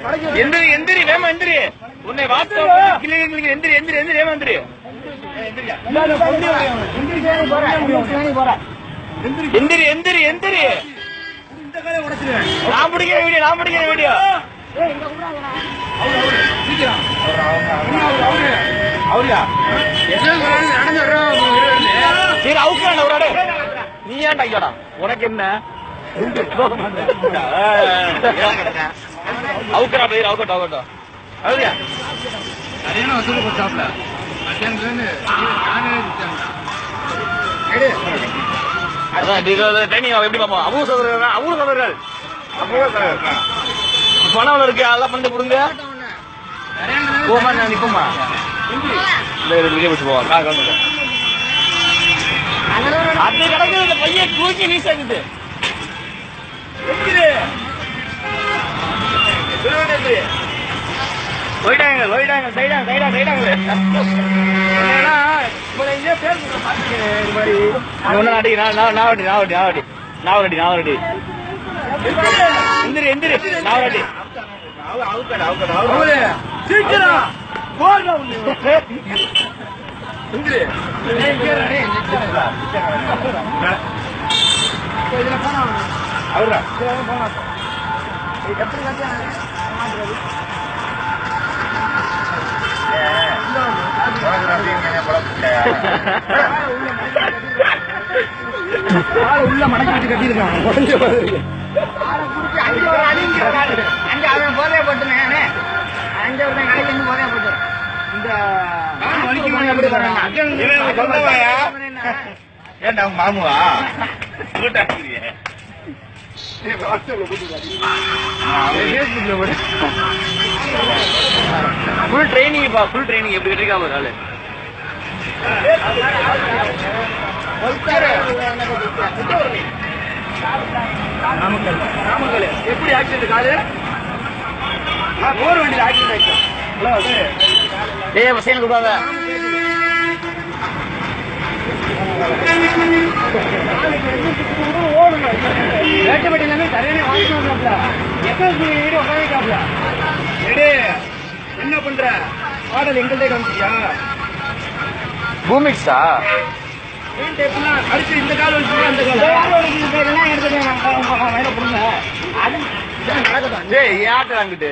எந்திரி எந்திரி வேமா எந்திரி உன்னை வாட்ஸ்அப் கிளிங்க கிளிங்க எந்திரி எந்திரி எந்திரி வேமா எந்திரி எந்திரி எந்திரி எந்திரி நான் பிடிக்கிற வீடியோ நான் பிடிக்கிற வீடியோ சரி அவுக்கான ஒரு அடே நீ ஏன்டா ஐயோடா உனக்கு என்ன அவுக்கடா பேர் அவுக்கட்டும் அவுக்கட்டும் அவுதியா சரியான வசூல் கொடுத்தாப்ல மத்தியானத்துலேருந்து நானே அதான் ட்ரைனிங் எப்படி பார்ப்போம் அபூ சகோதரர்கள் அபூ சகோதரர்கள் அபூ சகோதரர்கள் பணம் இருக்கு அதெல்லாம் பண்ணி கொடுங்க போமா நான் நிப்போமா இல்ல இது வெளியே வச்சு போவோம் கார் கலந்து அது கிடக்குது இந்த பையன் தூக்கி வீசாக்குது போயிட்டாங்க போயிட்டாங்க சைடாங்க சைடா சைடாங்க என்னன்னா இவனை இங்கே பேர் சொல்ற பாத்துக்கிறேன் இது மாதிரி ஒன்னு நாட்டி நான் நான் நான் வட்டி நான் வட்டி நான் வட்டி நான் வட்டி நான் வட்டி எந்திரி எந்திரி நான் வட்டி சீக்கிரம் போடுறா உன்னை. எந்திரி. அவர்தான் உள்ள மடக்கி வச்சு கட்டியிருக்கான் உடஞ்ச மாதிரி அங்க அவன் போதைய போட்டுனே அங்க ஒருத்தன் கடைக்கு வந்து போதைய போட்டு இந்த எப்படி வராங்க இவன் சொந்தமாயா? ஏன்டா உங்க மாமுவா ஃபுல் ட்ரைனிங் பா ஃபுல் ட்ரைனிங் எப்படி கட்டிருக்காம காலு நாமக்கல் எப்படி ஆக்சிடென்ட் காலு போர் வண்டியில் ஆக்சிடென்ட் ஆயிடுச்சு ஏய் பசங்க கூடாத வேட்டப்பட்டியில சரியான வாங்கினாப்ல எஸ்எஸ் வீடு உட்காந்துக்காப்ல என்ன பண்ற ஆடல் எங்கள்டே காமிச்சியா பூமிக்ஸா அடுத்து இந்த கால் வச்சு அந்த கால் ஏய் ஏன் அங்கிட்டு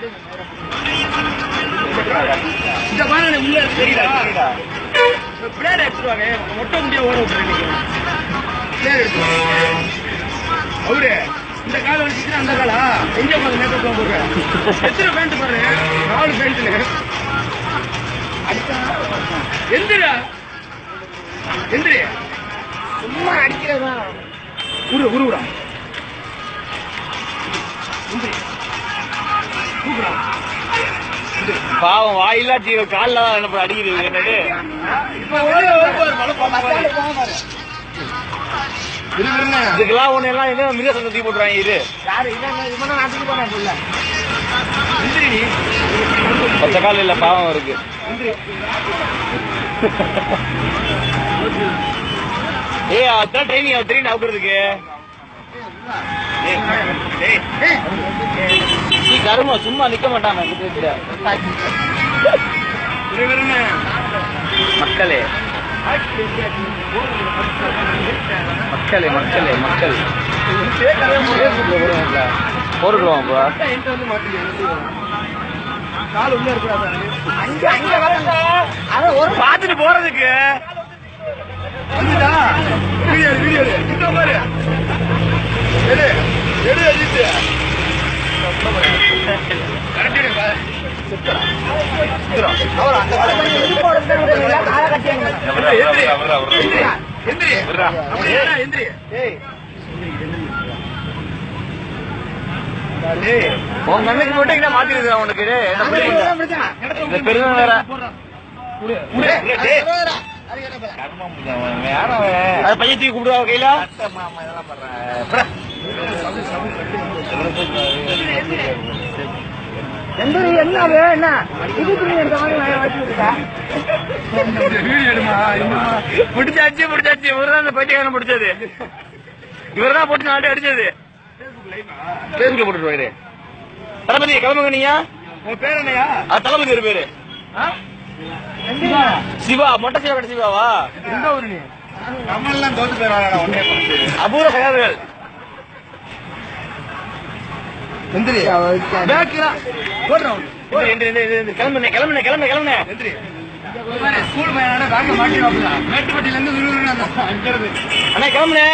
இந்த பாருங்க உள்ள தெரியல பிளேயர் எடுத்துருவாங்க மொட்டை முடிய ஓட விட்டுருக்கீங்க பிளேயர் எடுத்துருவாங்க அவரு இந்த கால வச்சுட்டு அந்த காலா எங்க உட்காந்து மேக்கப் போடுறேன் எத்தனை பேண்ட் பாருங்க நாலு பேண்ட்ல எந்திரா எந்திரி சும்மா அடிக்கிறதா உரு உருவுடா எந்திரி கூப்பிடா பாவம் வாயிலா ஜீவ கால்ல தான் என்ன அடிக்குது என்னது இப்ப ஒரே ஒரு மழை பாரு இருங்க இதுக்கெல்லாம் ஒண்ணு எல்லாம் என்ன மிக சந்தி போட்டுறாங்க இது யாரு இவன் இவனை நாட்டுக்கு போனா சொல்ல எந்திரி நீ பச்சை கால் இல்ல பாவம் இருக்கு ஏய் அதான் ட்ரைனிங் அவன் தெரியும் அவுக்கிறதுக்கு நீ கருமா சும்மா நிக்க மாட்டாங்க இருங்க மக்களே மக்களே மக்களே மக்கள் போட்டுடுவோம் கால் உள்ள இருக்கிறாங்க அங்க அங்க வரங்க அவன் ஒரு பார்த்துட்டு போறதுக்கு வந்துட்டா வீடியோ எடு, வீடியோ எடு. இந்த பாரு எடு எடு அஜித் கரெக்ட் எடு பாரு. அவர் அந்த காலை காலை கட்டி எந்திரி எந்திரி அப்படியே எந்திரி உன் கண்ணுக்கு மட்டும் என்ன மாத்திருது உனக்கு என்ன புரியுங்க இந்த பெருமை வேற அது பையன் தூக்கி கூப்பிடுவா கையில எந்த என்ன அது என்ன இது துணி எடுத்த மாதிரி நான் வச்சு விட்டுட்டா வீடியோ எடுமா இன்னுமா பிடிச்சாச்சு பிடிச்சாச்சு இவர் தான் இந்த பைத்தியக்காரன் பிடிச்சது இவர் தான் போட்டு நாட்டு அடிச்சது பேருக்கு போட்டுட்டு போயிரு தளபதி கிளம்புங்க நீங்க உன் பேர் என்னையா அது தளபதி ஒரு பேரு சிவா மொட்டை சிவா கட்ட சிவாவா எந்த ஊரு நீ நம்மளாம் தோத்து போயிடலாம் ஒன்னே அபூர்வ சகாதர்கள் எந்திரி பேக்கிரா போடுறோம் எந்திரி, எந்திரி, எந்திரி, எந்திரி. கிளம்புனே கிளம்புனே கிளம்புனே கிளம்புனே எந்திரி ஸ்கூல் பையனாட பேக்க மாட்டிடுவாப்ல மேட்டுப்பட்டில இருந்து விறுவிறுன்னு அந்த அஞ்சுறது அண்ணா கிளம்புனே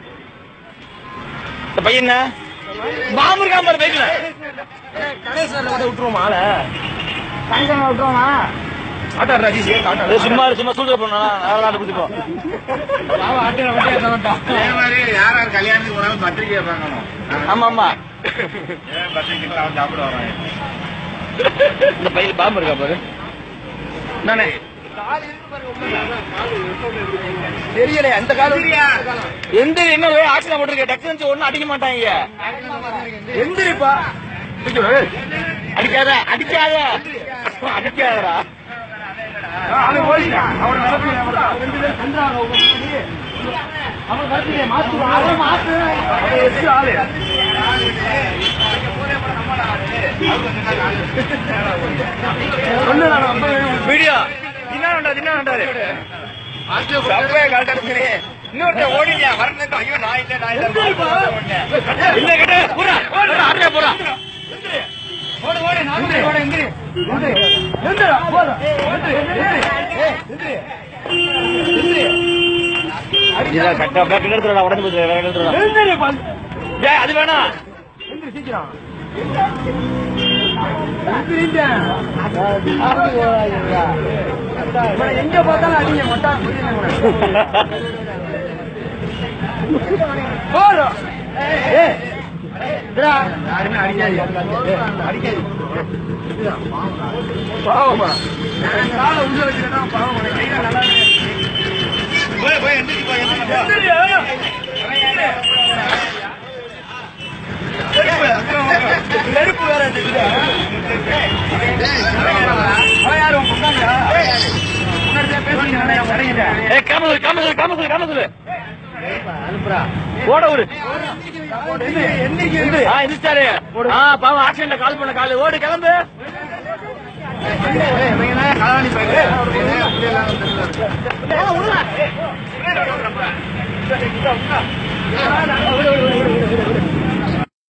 இந்த பையன் என்ன? பாம்பு இருக்கா பாரு பைக்ல கணேசன் கூட விட்டுருவோம் ஆளை சாயங்காலம் விட்டுருவோமா ஆட்டார் ராஜேஷ் அது ஆட்டார் சும்மா சும்மா சூழ்நிலை பண்ணலாம் அதெல்லாம் குதிப்போம் பாவா ஆட்டில வண்டியா தரட்டான் அதே மாதிரி யார் யார் கல்யாணத்துக்கு போனாலும் பத்திரிக்கை வாங்கணும் ஆமா ஆமா ஏன் பத்திரிக்கை அவன் சாப்பிட வரான் இந்த பையன் பாம்பு இருக்கா பாரு நானே தெரியல அந்த காலம் எந்த என்ன ஆக்சிடென்ட் போட்டிருக்க டக்குனு ஒண்ணும் அடிக்க மாட்டாங்க எந்திரிப்பா அடிக்காத அடிக்காத அடிக்காதடா அவன் ஓடிட்டான் அவன் நடப்பு ரெண்டு பேரும் சந்திராங்க அவன் கருத்து மாத்து அவன் மாத்து அவன் வச்சு ஆளு ஒண்ணு நான் ரொம்ப வீடியோ என்ன பண்றாரு என்ன பண்றாரு சப்பைய கலட்டாரு இன்னொருத்த ஓடியா வரணும் ஐயோ நான் இல்ல நான் இல்ல இந்த கிட்ட போறா ஆடுறா போறா ஓடு ஓடு நான் ஓடு எந்திரி எந்திரி எந்திரா போடா எந்திரி எந்திரி எந்திரி இதான் கரெக்டா பேக் எடுத்துடா உடஞ்சு போச்சு வேற எடுத்துடா எந்திரி பால் ஏய் அது வேணாம் எந்திரி சீக்கிரம் எந்திரிட்டேன் இவனை எங்க பார்த்தாலும் அடிங்க மொட்டா போறோம் ஏய் இதுடா. யாருமே அடிக்காதீங்க. அடிக்காதீங்க. பாவமா. காலை உள்ள வச்சுக்கிட்டா பாவம். உனக்கு கையில நல்லா இருக்கு. போய் போய் எந்திரிச்சு போய் எந்திரிச்சு போ. எந்திரியா? நெருப்பு வேற இருக்குது. அவன் யாரு உன் பொண்டாட்டியா? முன்னாடியே பேசிட்டு இருந்தேன், நான் இறங்கிட்டேன். ஏய் காம சொல்லு காம சொல்லு காம சொல்லு காம சொல்லு ஓட விடு எந்திரி, எந்திரிக்கு எந்திரி. ஆ எந்திரிச்சாரு ஆ பாவம் ஆக்சிடென்ட்ல கால் பண்ண கால் ஓடு கிளம்பு ஏய், இவங்க என்ன கலவாணி பையலு? விடு, விடு, விடு, விடு, விடு.